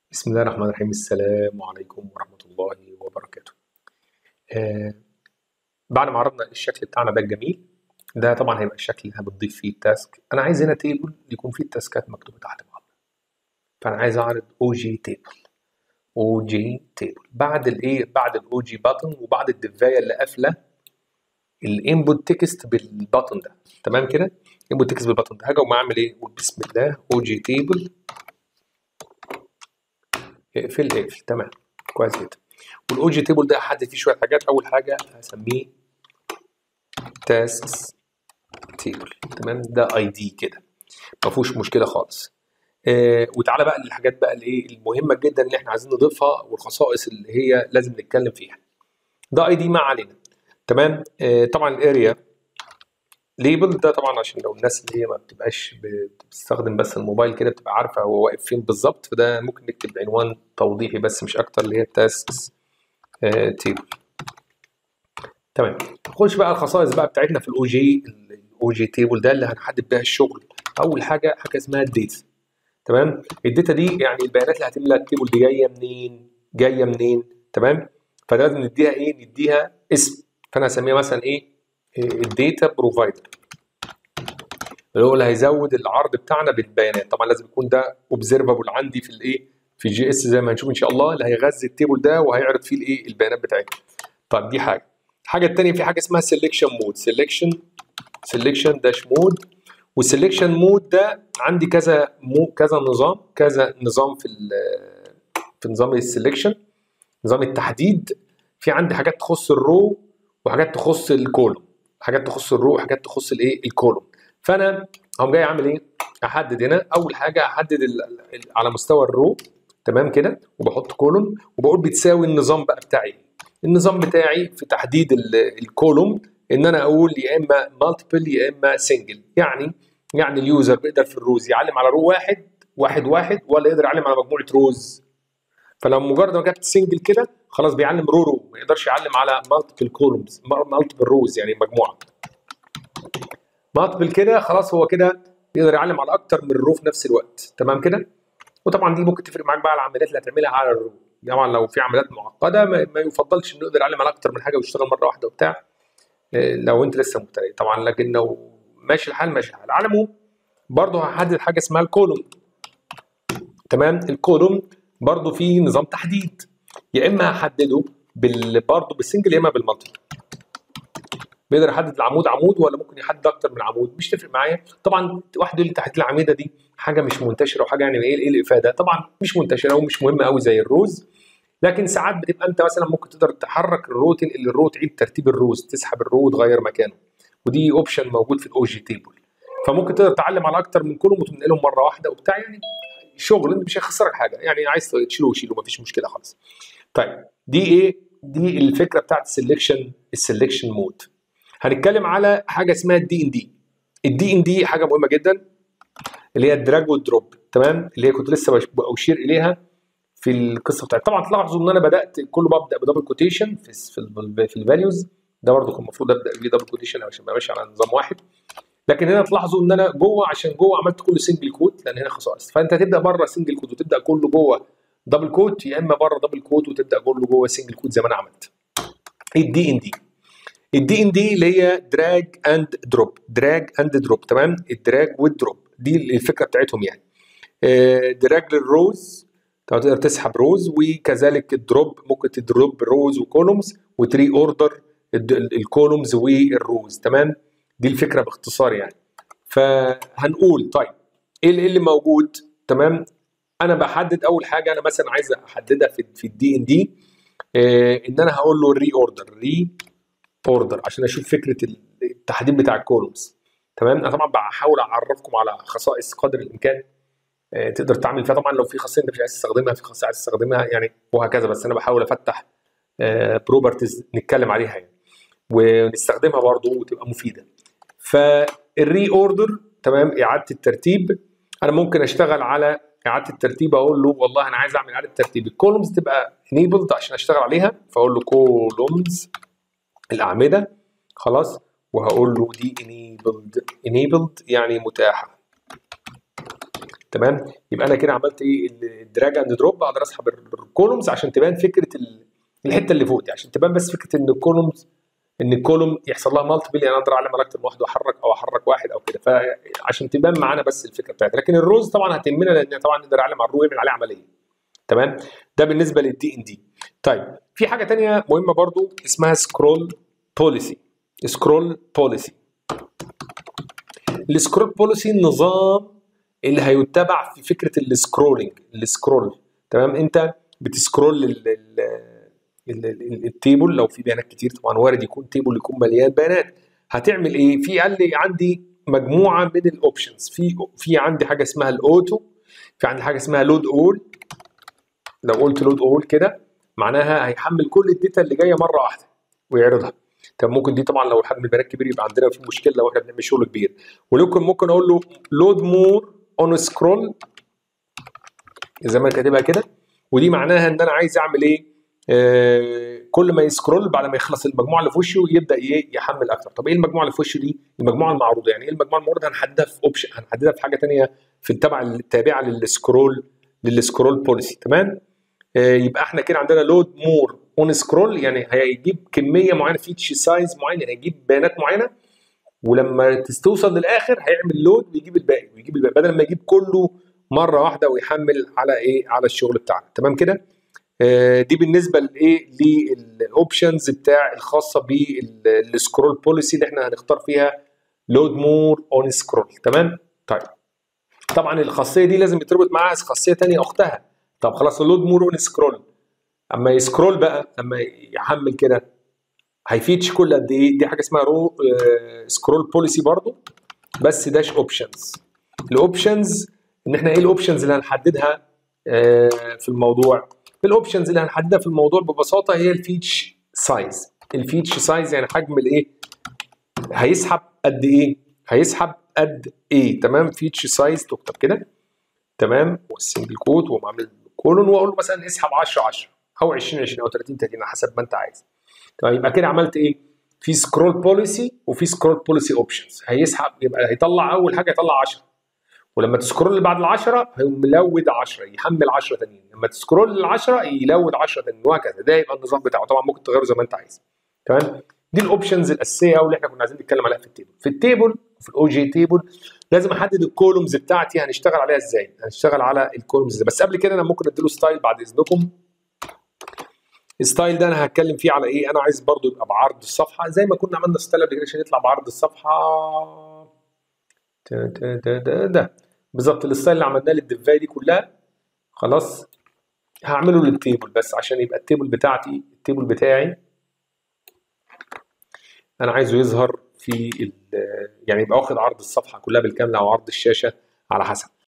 بسم الله الرحمن الرحيم السلام عليكم ورحمة الله وبركاته آه بعد ما عرضنا الشكل بتاعنا ده الجميل ده طبعا هيبقى الشكل اللي هنضيف فيه التاسك انا عايز هنا تيبل يكون فيه التاسكات مكتوبة تحت بعض فانا عايز اعرض او جي تيبل او جي تيبل بعد الايه بعد الاو جي باتن وبعد الدفايه اللي قافله الانبوت تكست بالباتن ده تمام كده انبوت تكست بالباتن ده هاجي اعمل ايه اقول بسم الله او جي تيبل اقفل اقفل تمام كويس جدا والاو جي تيبل ده هحدد فيه شويه حاجات اول حاجه هسميه تاسكس تيبل تمام ده اي دي كده ما فيهوش مشكله خالص آه وتعالى بقى للحاجات بقى الايه المهمه جدا اللي احنا عايزين نضيفها والخصائص اللي هي لازم نتكلم فيها ده اي دي ما علينا تمام آه طبعا الاريا ليبل ده طبعا عشان لو الناس اللي هي ما بتبقاش بتستخدم بس الموبايل كده بتبقى عارفه هو واقف فين بالظبط فده ممكن نكتب عنوان توضيحي بس مش اكتر اللي هي تاسكس تيبل تمام نخش بقى الخصائص بقى بتاعتنا في الاو جي الاو جي تيبل ده اللي هنحدد بيها الشغل اول حاجه حاجه اسمها الداتا تمام الداتا دي يعني البيانات اللي هتملى التيبل دي جايه منين جايه منين تمام فلازم نديها ايه نديها اسم فانا هسميها مثلا ايه الداتا بروفايدر اللي هو اللي هيزود العرض بتاعنا بالبيانات طبعا لازم يكون ده اوبزرفبل عندي في الايه في الجي اس زي ما هنشوف ان شاء الله اللي هيغذي التيبل ده وهيعرض فيه الايه البيانات بتاعتنا طب دي حاجه الحاجه الثانيه في حاجه اسمها سيلكشن مود سيلكشن سيلكشن داش مود والسيلكشن مود ده عندي كذا مو كذا نظام كذا نظام في في نظام السيلكشن نظام التحديد في عندي حاجات تخص الرو وحاجات تخص الكولوم حاجات تخص الرو وحاجات تخص الايه الكولوم فانا هقوم جاي اعمل ايه احدد هنا اول حاجه احدد ال ال على مستوى الرو تمام كده وبحط كولوم وبقول بتساوي النظام بقى بتاعي النظام بتاعي في تحديد الكولوم ان انا اقول يا اما مالتيبل يا اما سنجل يعني يعني اليوزر بيقدر في الروز يعلم على رو واحد واحد واحد ولا يقدر يعلم على مجموعه روز فلو مجرد ما جبت سنجل كده خلاص بيعلم رو رو ما يقدرش يعلم على مالتيبل كولومز مالتيبل روز يعني مجموعه مالتيبل كده خلاص هو كده يقدر يعلم على اكتر من رو في نفس الوقت تمام كده وطبعا دي ممكن تفرق معاك بقى على العمليات اللي هتعملها على الرو طبعا لو في عمليات معقده ما يفضلش انه يقدر يعلم على اكتر من حاجه ويشتغل مره واحده وبتاع لو انت لسه مبتدئ طبعا لكن لو ماشي الحال ماشي الحال على العموم برضه هحدد حاجه اسمها الكولوم تمام الكولوم برضه في نظام تحديد يا اما هحدده بال برضه بالسنجل يا اما بالمالتي بيقدر يحدد العمود عمود ولا ممكن يحدد اكتر من عمود مش تفرق معايا طبعا واحد يقول لي تحديد العميده دي حاجه مش منتشره وحاجه يعني ايه ايه الافاده طبعا مش منتشره ومش مهمه قوي زي الروز لكن ساعات بتبقى انت مثلا ممكن تقدر تحرك الرو تنقل الرو تعيد ترتيب الروز تسحب الرو وتغير مكانه ودي اوبشن موجود في الاو جي تيبل فممكن تقدر تعلم على اكتر من كولوم وتنقلهم مره واحده وبتاع يعني شغل مش هيخسرك حاجه يعني عايز تشيله وشيله مفيش مشكله خالص طيب دي ايه دي الفكره بتاعت السلكشن السلكشن مود هنتكلم على حاجه اسمها الدي ان دي الدي ان دي حاجه مهمه جدا اللي هي الدراج والدروب تمام اللي هي كنت لسه بشير اليها في القصه بتاعتي طبعا تلاحظوا ان انا بدات كله ببدا بدبل كوتيشن في في, في الفاليوز ده برضه كان المفروض ابدا بيه دبل كوتيشن عشان ابقى ماشي على نظام واحد لكن هنا تلاحظوا ان انا جوه عشان جوه عملت كله سنجل كوت لان هنا خصائص فانت هتبدا بره سنجل كوت وتبدا كله جوه دبل كوت يا اما بره دبل كوت وتبدا كله جوه سنجل كوت زي ما انا عملت الدي ان دي الدي ان دي اللي هي دراج اند دروب دراج اند دروب تمام الدراج والدروب دي الفكره بتاعتهم يعني دراج للروز تقدر تسحب روز وكذلك الدروب ممكن تدروب روز وكولومز وتري اوردر الكولومز والروز تمام دي الفكره باختصار يعني فهنقول طيب ايه اللي موجود تمام انا بحدد اول حاجه انا مثلا عايز احددها في في الدي ان دي ان انا هقول له ري اوردر ري اوردر عشان اشوف فكره التحديد بتاع الكولومز تمام انا طبعا بحاول اعرفكم على خصائص قدر الامكان تقدر تعمل فيها طبعا لو في خاصيه انت مش عايز تستخدمها في خاصيه عايز تستخدمها يعني وهكذا بس انا بحاول افتح بروبرتيز نتكلم عليها يعني ونستخدمها برضه وتبقى مفيده فالري اوردر تمام اعاده الترتيب انا ممكن اشتغل على اعاده الترتيب اقول له والله انا عايز اعمل اعاده ترتيب الكولومز تبقى انيبلد عشان اشتغل عليها فاقول له كولومز الاعمده خلاص وهقول له دي انيبلد انيبلد يعني متاحه تمام يبقى انا كده عملت ايه الدراج اند دروب اقدر اسحب الكولومز عشان تبان فكره ال- الحته اللي فوق دي عشان تبان بس فكره ان الكولومز ان الكولوم يحصل لها مالتيبل يعني اقدر اعلم على اكتر من واحد واحرك او احرك واحد او كده فعشان تبان معانا بس الفكره بتاعتها لكن الروز طبعا هتهمنا لان طبعا نقدر اعلم على الرو يعمل عليه عمليه تمام ده بالنسبه للدي ان دي طيب في حاجه تانية مهمه برضو اسمها سكرول بوليسي سكرول بوليسي السكرول بوليسي النظام اللي هيتبع في فكره السكرولنج السكرول تمام انت بتسكرول ال- ال- ال- ال- التيبل لو في بيانات كتير طبعا وارد يكون تيبل يكون مليان بيانات هتعمل ايه في قال لي عندي مجموعه من الاوبشنز في في عندي حاجه اسمها الاوتو في عندي حاجه اسمها لود اول لو قلت لود اول كده معناها هيحمل كل الداتا اللي جايه مره واحده ويعرضها طب ممكن دي طبعا لو حجم البيانات كبير يبقى عندنا في مشكله لو احنا بنعمل شغل كبير ولكن ممكن اقول له لود مور اون سكرول زي ما انا كاتبها كده ودي معناها ان انا عايز اعمل ايه آه كل ما يسكرول بعد ما يخلص المجموعه اللي في وشه يبدا ايه يحمل اكتر طب ايه المجموعه اللي في وشه دي المجموعه المعروضه يعني ايه المجموعه المعروضه هنحددها في اوبشن هنحددها في حاجه ثانيه في التبع التابعه للسكرول للسكرول بوليسي تمام آه يبقى احنا كده عندنا لود مور اون سكرول يعني هيجيب كميه معينه فيتش سايز معين يعني هيجيب بيانات معينه ولما توصل للاخر هيعمل لود ويجيب الباقي ويجيب الباقي بدل ما يجيب كله مره واحده ويحمل على ايه على الشغل بتاعنا تمام كده آه، دي بالنسبه لايه للاوبشنز بتاع الخاصه بالسكرول بوليسي اللي احنا هنختار فيها لود مور اون سكرول تمام طيب طبعا الخاصيه دي لازم يتربط معاها خاصيه تانية اختها طب خلاص اللود مور اون سكرول اما يسكرول بقى اما يحمل كده هيفيتش كل قد ايه دي حاجه اسمها رو سكرول بوليسي برضو بس داش اوبشنز الاوبشنز ان احنا ايه الاوبشنز اللي هنحددها آه، في الموضوع الاوبشنز اللي هنحددها في الموضوع ببساطه هي الفيتش سايز الفيتش سايز يعني حجم الايه هيسحب قد ايه هيسحب قد ايه تمام فيتش سايز تكتب كده تمام والسنجل كوت واقوم عامل كولون واقول له مثلا اسحب 10 10 او 20 20 او 30 30 على حسب ما انت عايز طيب يبقى كده عملت ايه في سكرول بوليسي وفي سكرول بوليسي اوبشنز هيسحب يبقى هيطلع اول حاجه يطلع 10 ولما تسكرول اللي بعد ال 10 هيقوم ملود 10 يحمل 10 تانيين لما تسكرول ال 10 يلود 10 تانيين وهكذا ده يبقى النظام بتاعه طبعا ممكن تغيره زي ما انت عايز تمام دي الاوبشنز الاساسيه قوي اللي احنا كنا عايزين نتكلم عليها في التيبل في التيبل في الاو جي تيبل لازم احدد الكولومز بتاعتي هنشتغل عليها ازاي هنشتغل على الكولومز بس قبل كده انا ممكن اديله ستايل بعد اذنكم الستايل ده انا هتكلم فيه على ايه انا عايز برضو يبقى بعرض الصفحه زي ما كنا عملنا ستايل قبل كده عشان يطلع بعرض الصفحه ده ده ده ده, ده. بالظبط الستايل اللي عملناه للديفاي دي كلها خلاص هعمله للتيبل بس عشان يبقى التيبل بتاعتي التيبل بتاعي انا عايزه يظهر في ال- يعني يبقى واخد عرض الصفحه كلها بالكامل او عرض الشاشه على حسب